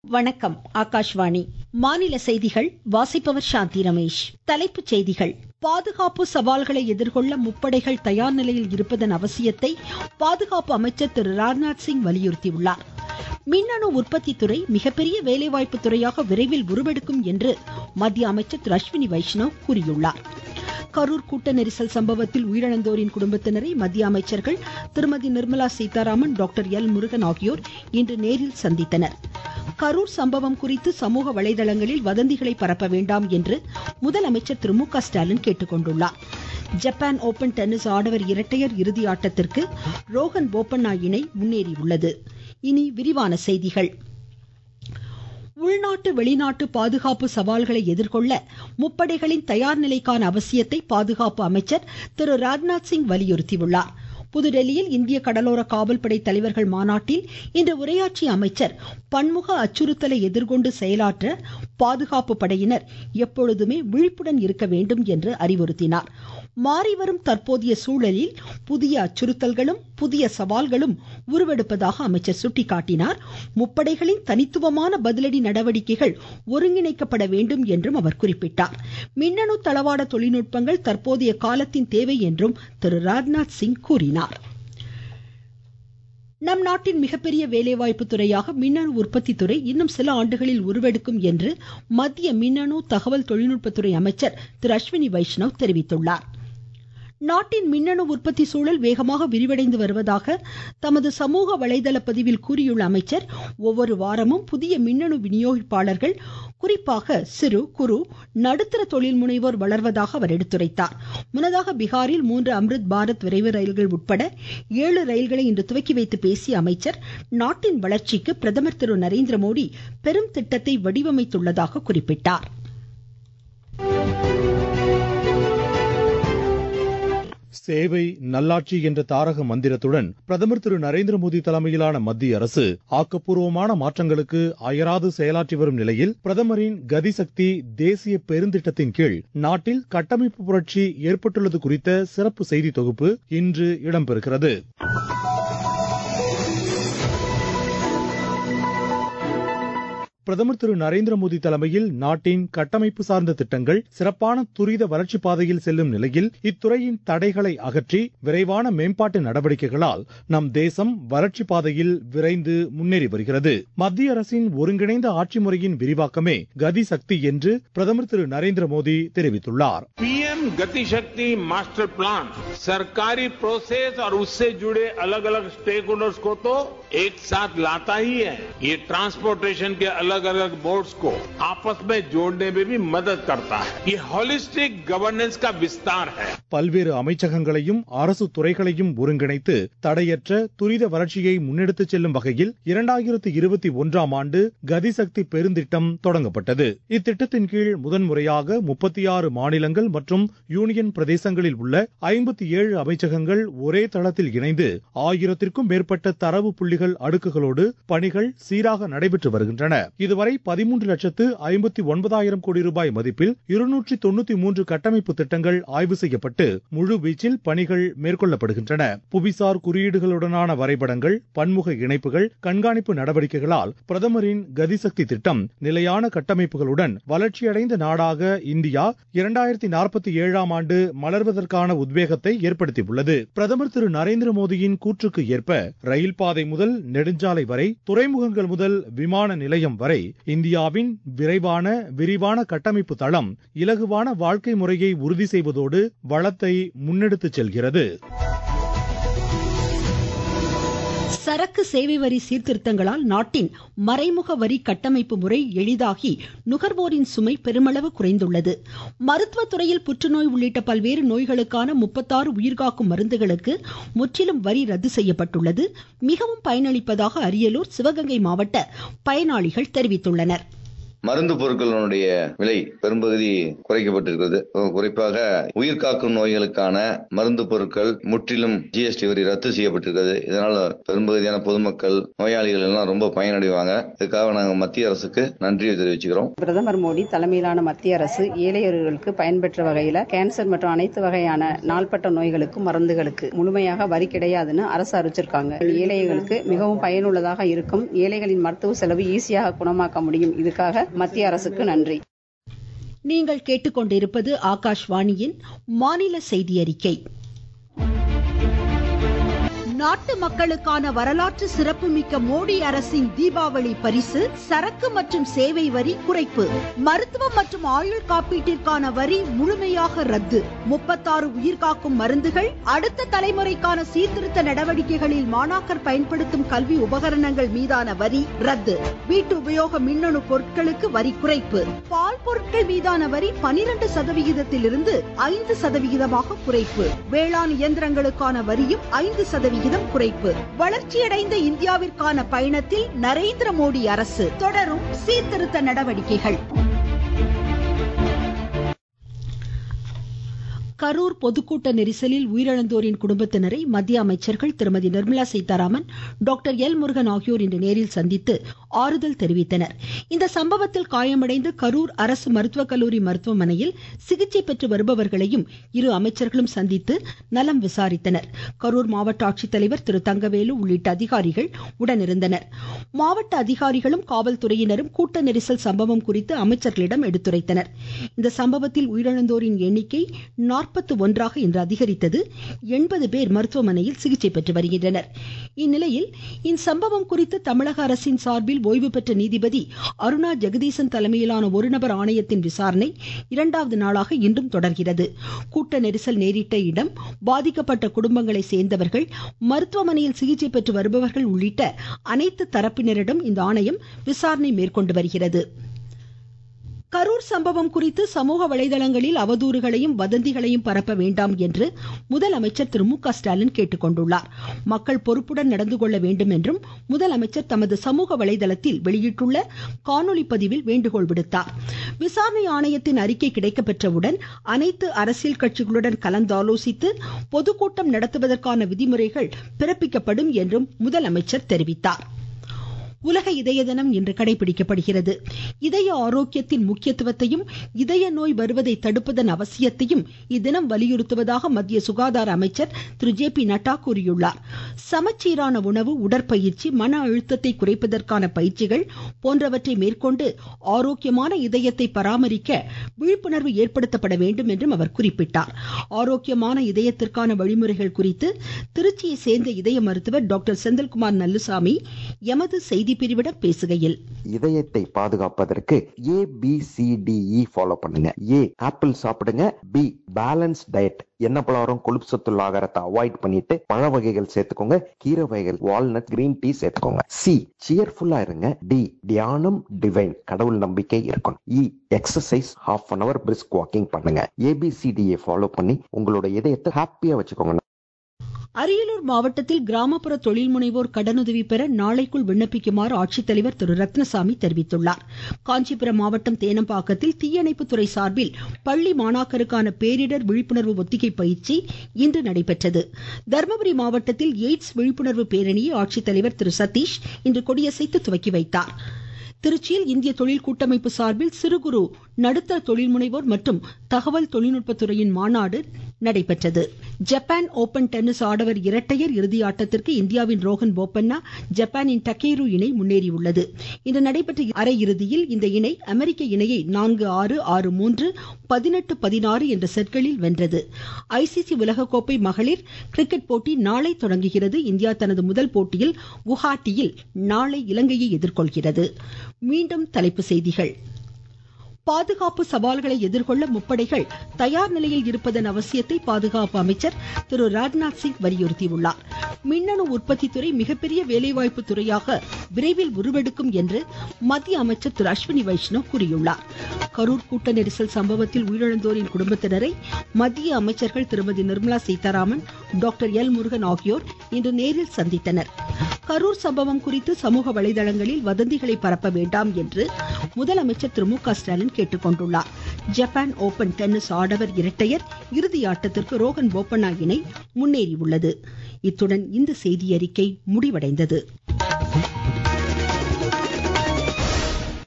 வணக்கம் ஆகாஷ்வாணி மாநில செய்திகள் வாசிப்பவர் சாந்தி ரமேஷ் தலைப்புச் செய்திகள் பாதுகாப்பு சவால்களை எதிர்கொள்ள முப்படைகள் தயார் நிலையில் இருப்பதன் அவசியத்தை பாதுகாப்பு அமைச்சர் திரு ராஜ்நாத் சிங் வலியுறுத்தியுள்ளார் மின்னணு உற்பத்தி துறை மிகப்பெரிய வேலைவாய்ப்பு துறையாக விரைவில் உருவெடுக்கும் என்று மத்திய அமைச்சர் திரு அஸ்வினி வைஷ்ணவ் கூறியுள்ளார் கரூர் கூட்ட நெரிசல் சம்பவத்தில் உயிரிழந்தோரின் குடும்பத்தினரை மத்திய அமைச்சர்கள் திருமதி நிர்மலா சீதாராமன் டாக்டர் எல் முருகன் ஆகியோர் இன்று நேரில் சந்தித்தனர் கரூர் சம்பவம் குறித்து சமூக வலைதளங்களில் வதந்திகளை பரப்ப வேண்டாம் என்று முதலமைச்சர் திரு மு க ஸ்டாலின் கேட்டுக்கொண்டுள்ளார் ஜப்பான் ஓபன் டென்னிஸ் ஆடவர் இரட்டையர் இறுதி ஆட்டத்திற்கு ரோஹன் போப்பண்ணா இணை முன்னேறியுள்ளது இனி விரிவான செய்திகள் உள்நாட்டு வெளிநாட்டு பாதுகாப்பு சவால்களை எதிர்கொள்ள முப்படைகளின் தயார் நிலைக்கான அவசியத்தை பாதுகாப்பு அமைச்சர் திரு ராஜ்நாத் சிங் வலியுறுத்தியுள்ளார் புதுடெல்லியில் இந்திய கடலோர காவல்படை தலைவர்கள் மாநாட்டில் இன்று உரையாற்றிய அமைச்சர் பன்முக அச்சுறுத்தலை எதிர்கொண்டு செயலாற்ற பாதுகாப்பு படையினர் எப்பொழுதுமே விழிப்புடன் இருக்க வேண்டும் என்று அறிவுறுத்தினார் மாறிவரும் தற்போதைய சூழலில் புதிய அச்சுறுத்தல்களும் புதிய சவால்களும் உருவெடுப்பதாக அமைச்சர் சுட்டிக்காட்டினார் முப்படைகளின் தனித்துவமான பதிலடி நடவடிக்கைகள் ஒருங்கிணைக்கப்பட வேண்டும் என்றும் அவர் குறிப்பிட்டார் மின்னணு தளவாட தொழில்நுட்பங்கள் தற்போதைய காலத்தின் தேவை என்றும் திரு ராஜ்நாத் சிங் கூறினார் நம் நாட்டின் மிகப்பெரிய வேலைவாய்ப்பு துறையாக மின்னணு உற்பத்தி துறை இன்னும் சில ஆண்டுகளில் உருவெடுக்கும் என்று மத்திய மின்னணு தகவல் தொழில்நுட்பத்துறை அமைச்சர் திரு அஸ்வினி வைஷ்ணவ் தெரிவித்துள்ளார் நாட்டின் மின்னணு உற்பத்தி சூழல் வேகமாக விரிவடைந்து வருவதாக தமது சமூக வலைதள பதிவில் கூறியுள்ள அமைச்சர் ஒவ்வொரு வாரமும் புதிய மின்னணு விநியோகிப்பாளர்கள் குறிப்பாக சிறு குறு நடுத்தர தொழில் முனைவோர் வளர்வதாக அவர் எடுத்துரைத்தார் முன்னதாக பீகாரில் மூன்று அம்ரித் பாரத் விரைவு ரயில்கள் உட்பட ஏழு ரயில்களை இன்று துவக்கி வைத்து பேசிய அமைச்சர் நாட்டின் வளர்ச்சிக்கு பிரதமர் திரு நரேந்திர மோடி பெரும் திட்டத்தை வடிவமைத்துள்ளதாக குறிப்பிட்டார் சேவை நல்லாட்சி என்ற தாரக மந்திரத்துடன் பிரதமர் திரு நரேந்திர மோடி தலைமையிலான மத்திய அரசு ஆக்கப்பூர்வமான மாற்றங்களுக்கு அயராது செயலாற்றி வரும் நிலையில் பிரதமரின் கதிசக்தி தேசிய பெருந்திட்டத்தின் கீழ் நாட்டில் கட்டமைப்பு புரட்சி ஏற்பட்டுள்ளது குறித்த சிறப்பு செய்தி தொகுப்பு இன்று இடம்பெறுகிறது பிரதமர் திரு நரேந்திர மோடி தலைமையில் நாட்டின் கட்டமைப்பு சார்ந்த திட்டங்கள் சிறப்பான துரித வளர்ச்சி பாதையில் செல்லும் நிலையில் இத்துறையின் தடைகளை அகற்றி விரைவான மேம்பாட்டு நடவடிக்கைகளால் நம் தேசம் வளர்ச்சி பாதையில் விரைந்து முன்னேறி வருகிறது மத்திய அரசின் ஒருங்கிணைந்த ஆட்சி முறையின் விரிவாக்கமே கதி சக்தி என்று பிரதமர் திரு நரேந்திர மோடி தெரிவித்துள்ளார் पीएम गति शक्ति मास्टर प्लान सरकारी प्रोसेस और उससे जुड़े अलग अलग स्टेक होल्डर्स को तो एक साथ लाता ही है ये ट्रांसपोर्टेशन के अलग अलग बोर्ड्स को आपस में जोड़ने में भी मदद करता है ये होलिस्टिक गवर्नेंस का विस्तार है பல்வேறு அமைச்சகங்களையும் அரசு துறைகளையும் ஒருங்கிணைத்து தடையற்ற துரித வளர்ச்சியை முன்னெடுத்துச் செல்லும் வகையில் இரண்டாயிரத்தி இருபத்தி ஒன்றாம் ஆண்டு கதிசக்தி பெருந்திட்டம் தொடங்கப்பட்டது இத்திட்டத்தின் கீழ் முதன்முறையாக முப்பத்தி ஆறு மாநிலங்கள் மற்றும் யூனியன் பிரதேசங்களில் உள்ள ஐம்பத்தி ஏழு அமைச்சகங்கள் ஒரே தளத்தில் இணைந்து ஆயிரத்திற்கும் மேற்பட்ட தரவு புள்ளிகள் அடுக்குகளோடு பணிகள் சீராக நடைபெற்று வருகின்றன இதுவரை பதிமூன்று லட்சத்து ஐம்பத்தி ஒன்பதாயிரம் கோடி ரூபாய் மதிப்பில் இருநூற்றி தொண்ணூத்தி மூன்று கட்டமைப்பு திட்டங்கள் ஆய்வு செய்யப்பட்டு முழு வீச்சில் பணிகள் மேற்கொள்ளப்படுகின்றன புவிசார் குறியீடுகளுடனான வரைபடங்கள் பன்முக இணைப்புகள் கண்காணிப்பு நடவடிக்கைகளால் பிரதமரின் கதிசக்தி திட்டம் நிலையான கட்டமைப்புகளுடன் வளர்ச்சியடைந்த நாடாக இந்தியா இரண்டாயிரத்தி நாற்பத்தி ஏழாம் ஆண்டு மலர்வதற்கான உத்வேகத்தை ஏற்படுத்தியுள்ளது பிரதமர் திரு நரேந்திர மோடியின் கூற்றுக்கு ஏற்ப ரயில் பாதை முதல் நெடுஞ்சாலை வரை துறைமுகங்கள் முதல் விமான நிலையம் வரை இந்தியாவின் விரைவான விரிவான கட்டமைப்பு தளம் இலகுவான வாழ்க்கை முறையை உறுதி செய்வதோடு வளத்தை முன்னெடுத்துச் செல்கிறது சரக்கு சேவை வரி சீர்திருத்தங்களால் நாட்டின் மறைமுக வரி கட்டமைப்பு முறை எளிதாகி நுகர்வோரின் சுமை பெருமளவு குறைந்துள்ளது மருத்துவத்துறையில் புற்றுநோய் உள்ளிட்ட பல்வேறு நோய்களுக்கான முப்பத்தாறு உயிர்காக்கும் மருந்துகளுக்கு முற்றிலும் வரி ரத்து செய்யப்பட்டுள்ளது மிகவும் பயனளிப்பதாக அரியலூர் சிவகங்கை மாவட்ட பயனாளிகள் தெரிவித்துள்ளனர் மருந்து பொருட்களுடைய விலை பெரும்பகுதி குறைக்கப்பட்டிருக்கிறது குறிப்பாக உயிர் காக்கும் நோய்களுக்கான மருந்து பொருட்கள் முற்றிலும் ஜிஎஸ்டி வரி ரத்து செய்யப்பட்டிருக்கிறது இதனால பெரும்பகுதியான பொதுமக்கள் நோயாளிகள் எல்லாம் ரொம்ப பயனடைவாங்க இதுக்காக நாங்கள் மத்திய அரசுக்கு நன்றியை தெரிவிச்சுக்கிறோம் பிரதமர் மோடி தலைமையிலான மத்திய அரசு ஏழையர்களுக்கு பயன்பெற்ற வகையில கேன்சர் மற்றும் அனைத்து வகையான நாள்பட்ட நோய்களுக்கும் மருந்துகளுக்கு முழுமையாக வரி கிடையாதுன்னு அரசு அறிவிச்சிருக்காங்க ஏழைகளுக்கு மிகவும் பயனுள்ளதாக இருக்கும் ஏழைகளின் மருத்துவ செலவு ஈஸியாக குணமாக்க முடியும் இதுக்காக மத்திய அரசுக்கு நன்றி நீங்கள் கேட்டுக்கொண்டிருப்பது ஆகாஷ்வாணியின் மாநில செய்தி அறிக்கை நாட்டு மக்களுக்கான வரலாற்று சிறப்புமிக்க மோடி அரசின் தீபாவளி பரிசு சரக்கு மற்றும் சேவை வரி குறைப்பு மருத்துவம் மற்றும் ஆயுள் காப்பீட்டிற்கான வரி முழுமையாக ரத்து முப்பத்தாறு உயிர்காக்கும் மருந்துகள் அடுத்த தலைமுறைக்கான சீர்திருத்த நடவடிக்கைகளில் மாணாக்கர் பயன்படுத்தும் கல்வி உபகரணங்கள் மீதான வரி ரத்து வீட்டு உபயோக மின்னணு பொருட்களுக்கு வரி குறைப்பு பால் பொருட்கள் மீதான வரி பனிரெண்டு சதவிகிதத்திலிருந்து ஐந்து சதவிகிதமாக குறைப்பு வேளாண் இயந்திரங்களுக்கான வரியும் ஐந்து சதவிகிதம் சதவிகிதம் குறைப்பு வளர்ச்சியடைந்த இந்தியாவிற்கான பயணத்தில் நரேந்திர மோடி அரசு தொடரும் சீர்திருத்த நடவடிக்கைகள் கரூர் பொதுக்கூட்ட நெரிசலில் உயிரிழந்தோரின் குடும்பத்தினரை மத்திய அமைச்சர்கள் திருமதி நிர்மலா சீதாராமன் டாக்டர் எல் முருகன் ஆகியோர் இன்று நேரில் சந்தித்து ஆறுதல் தெரிவித்தனர் இந்த சம்பவத்தில் காயமடைந்து கரூர் அரசு மருத்துவக் கல்லூரி மருத்துவமனையில் சிகிச்சை பெற்று வருபவர்களையும் இரு அமைச்சர்களும் சந்தித்து நலம் விசாரித்தனர் கரூர் மாவட்ட ஆட்சித்தலைவர் திரு தங்கவேலு உள்ளிட்ட அதிகாரிகள் உடனிருந்தனர் மாவட்ட அதிகாரிகளும் காவல்துறையினரும் கூட்ட நெரிசல் சம்பவம் குறித்து அமைச்சர்களிடம் எடுத்துரைத்தனர் இந்த சம்பவத்தில் உயிரிழந்தோரின் எண்ணிக்கை நாற்பத்தி ஒன்றாக இன்று அதிகரித்தது எண்பது பேர் மருத்துவமனையில் சிகிச்சை பெற்று வருகின்றனர் இந்நிலையில் இச்சம்பவம் குறித்து தமிழக அரசின் சார்பில் ஓய்வு பெற்ற நீதிபதி அருணா ஜெகதீசன் தலைமையிலான ஒருநபர் ஆணையத்தின் விசாரணை இரண்டாவது நாளாக இன்றும் தொடர்கிறது கூட்ட நெரிசல் நேரிட்ட இடம் பாதிக்கப்பட்ட குடும்பங்களை சேர்ந்தவர்கள் மருத்துவமனையில் சிகிச்சை பெற்று வருபவர்கள் உள்ளிட்ட அனைத்து தரப்பினரிடம் இந்த ஆணையம் விசாரணை மேற்கொண்டு வருகிறது கரூர் சம்பவம் குறித்து சமூக வலைதளங்களில் அவதூறுகளையும் வதந்திகளையும் பரப்ப வேண்டாம் என்று முதலமைச்சர் திரு மு க ஸ்டாலின் கேட்டுக்கொண்டுள்ளார் மக்கள் பொறுப்புடன் நடந்து கொள்ள வேண்டும் என்றும் முதலமைச்சர் தமது சமூக வலைதளத்தில் வெளியிட்டுள்ள காணொலி பதிவில் வேண்டுகோள் விடுத்தார் விசாரணை ஆணையத்தின் அறிக்கை கிடைக்கப்பெற்றவுடன் அனைத்து அரசியல் கட்சிகளுடன் கலந்தாலோசித்து பொதுக்கூட்டம் நடத்துவதற்கான விதிமுறைகள் பிறப்பிக்கப்படும் என்றும் முதலமைச்சர் தெரிவித்தார் உலக இதய தினம் இன்று கடைபிடிக்கப்படுகிறது இதய ஆரோக்கியத்தின் முக்கியத்துவத்தையும் இதய நோய் வருவதை தடுப்பதன் அவசியத்தையும் இத்தினம் வலியுறுத்துவதாக மத்திய சுகாதார அமைச்சர் திரு ஜே பி நட்டா கூறியுள்ளார் சமச்சீரான உணவு உடற்பயிற்சி மன அழுத்தத்தை குறைப்பதற்கான பயிற்சிகள் போன்றவற்றை மேற்கொண்டு ஆரோக்கியமான இதயத்தை பராமரிக்க விழிப்புணர்வு ஏற்படுத்தப்பட வேண்டும் என்றும் அவர் குறிப்பிட்டார் ஆரோக்கியமான இதயத்திற்கான வழிமுறைகள் குறித்து திருச்சியை சேர்ந்த இதய மருத்துவர் டாக்டர் செந்தில்குமார் நல்லுசாமி எமது செய்தி பிரிவிடம் பேசுகையில் இதயத்தை பாதுகாப்பதற்கு A B C D E follow பண்ணுங்க ஏ ஆப்பிள் சாப்பிடுங்க பி பேலன்ஸ் டயட் எண்ணெய் பலகாரம் கொழுப்பு சத்துள்ள ஆகாரத்தை அவாய்ட் பண்ணிட்டு பழ வகைகள் சேர்த்துக்கோங்க கீரை வகைகள் வால்நட் கிரீன் டீ சேர்த்துக்கோங்க சி சியர்ஃபுல்லா இருங்க டி தியானம் டிவைன் கடவுள் நம்பிக்கை இருக்கணும் E exercise half an hour brisk walking பண்ணுங்க ஏபிசிடியை ஃபாலோ பண்ணி உங்களோட இதயத்தை ஹாப்பியா வச்சுக்கோங்க அரியலூர் மாவட்டத்தில் கிராமப்புற தொழில் முனைவோர் கடனுதவி பெற நாளைக்குள் விண்ணப்பிக்குமாறு ஆட்சித்தலைவர் திரு ரத்னசாமி தெரிவித்துள்ளார் காஞ்சிபுரம் மாவட்டம் தேனம்பாக்கத்தில் தீயணைப்புத்துறை சார்பில் பள்ளி மாணாக்கருக்கான பேரிடர் விழிப்புணர்வு ஒத்திகை பயிற்சி இன்று நடைபெற்றது தருமபுரி மாவட்டத்தில் எய்ட்ஸ் விழிப்புணர்வு பேரணியை ஆட்சித்தலைவர் திரு சதீஷ் இன்று கொடியசைத்து துவக்கி வைத்தார் திருச்சியில் இந்திய தொழில் கூட்டமைப்பு சார்பில் சிறு குறு நடுத்தர தொழில் முனைவோர் மற்றும் தகவல் தொழில்நுட்பத்துறையின் மாநாடு நடைபெற்றது ஜப்பான் ஓபன் டென்னிஸ் ஆடவர் இரட்டையர் இறுதி ஆட்டத்திற்கு இந்தியாவின் ரோஹன் போபண்ணா ஜப்பானின் டக்கேரு இணை முன்னேறியுள்ளது இன்று நடைபெற்ற அரையிறுதியில் இந்த இணை அமெரிக்க இணையை நான்கு ஆறு ஆறு மூன்று பதினெட்டு பதினாறு என்ற செட்களில் வென்றது ஐசிசி உலகக்கோப்பை மகளிர் கிரிக்கெட் போட்டி நாளை தொடங்குகிறது இந்தியா தனது முதல் போட்டியில் குவஹாட்டியில் நாளை இலங்கையை எதிர்கொள்கிறது மீண்டும் தலைப்புச் செய்திகள் பாதுகாப்பு சவால்களை எதிர்கொள்ள முப்படைகள் தயார் நிலையில் இருப்பதன் அவசியத்தை பாதுகாப்பு அமைச்சர் திரு ராஜ்நாத் சிங் வலியுறுத்தியுள்ளார் மின்னணு உற்பத்தி துறை மிகப்பெரிய வேலைவாய்ப்பு துறையாக விரைவில் உருவெடுக்கும் என்று மத்திய அமைச்சர் திரு அஸ்வினி வைஷ்ணவ் கூறியுள்ளார் கரூர் கூட்ட நெரிசல் சம்பவத்தில் உயிரிழந்தோரின் குடும்பத்தினரை மத்திய அமைச்சர்கள் திருமதி நிர்மலா சீதாராமன் டாக்டர் எல் முருகன் ஆகியோர் இன்று நேரில் சந்தித்தனர் கரூர் சம்பவம் குறித்து சமூக வலைதளங்களில் வதந்திகளை பரப்ப வேண்டாம் என்று முதலமைச்சர் திரு மு க ஸ்டாலின் கேட்டுக்கொண்டுள்ளார் ஜப்பான் ஓபன் டென்னிஸ் ஆடவர் இரட்டையர் இறுதி ஆட்டத்திற்கு ரோகன் போப்பண்ணா இணை முன்னேறியுள்ளது இத்துடன் இந்த செய்தியறிக்கை முடிவடைந்தது